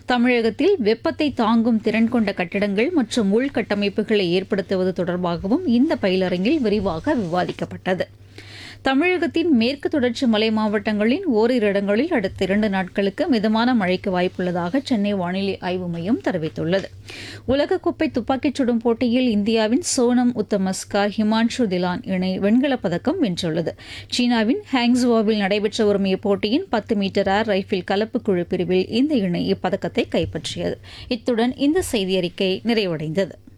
தமிழகத்தில் வெப்பத்தை தாங்கும் திறன் கொண்ட கட்டிடங்கள் மற்றும் உள்கட்டமைப்புகளை ஏற்படுத்துவது தொடர்பாகவும் இந்த பயிலரங்கில் விரிவாக விவாதிக்கப்பட்டது தமிழகத்தின் மேற்கு தொடர்ச்சி மலை மாவட்டங்களின் ஓரிரு இடங்களில் அடுத்த இரண்டு நாட்களுக்கு மிதமான மழைக்கு வாய்ப்புள்ளதாக சென்னை வானிலை ஆய்வு மையம் தெரிவித்துள்ளது உலகக்கோப்பை துப்பாக்கிச் சுடும் போட்டியில் இந்தியாவின் சோனம் உத்தமஸ்கார் ஹிமான்ஷு திலான் இணை வெண்கலப் பதக்கம் வென்றுள்ளது சீனாவின் ஹாங்ஸுவாவில் நடைபெற்று வரும் இப்போட்டியின் பத்து மீட்டர் ஏர் ரைஃபிள் கலப்பு குழு பிரிவில் இந்த இணை இப்பதக்கத்தை கைப்பற்றியது இத்துடன் இந்த செய்தியறிக்கை நிறைவடைந்தது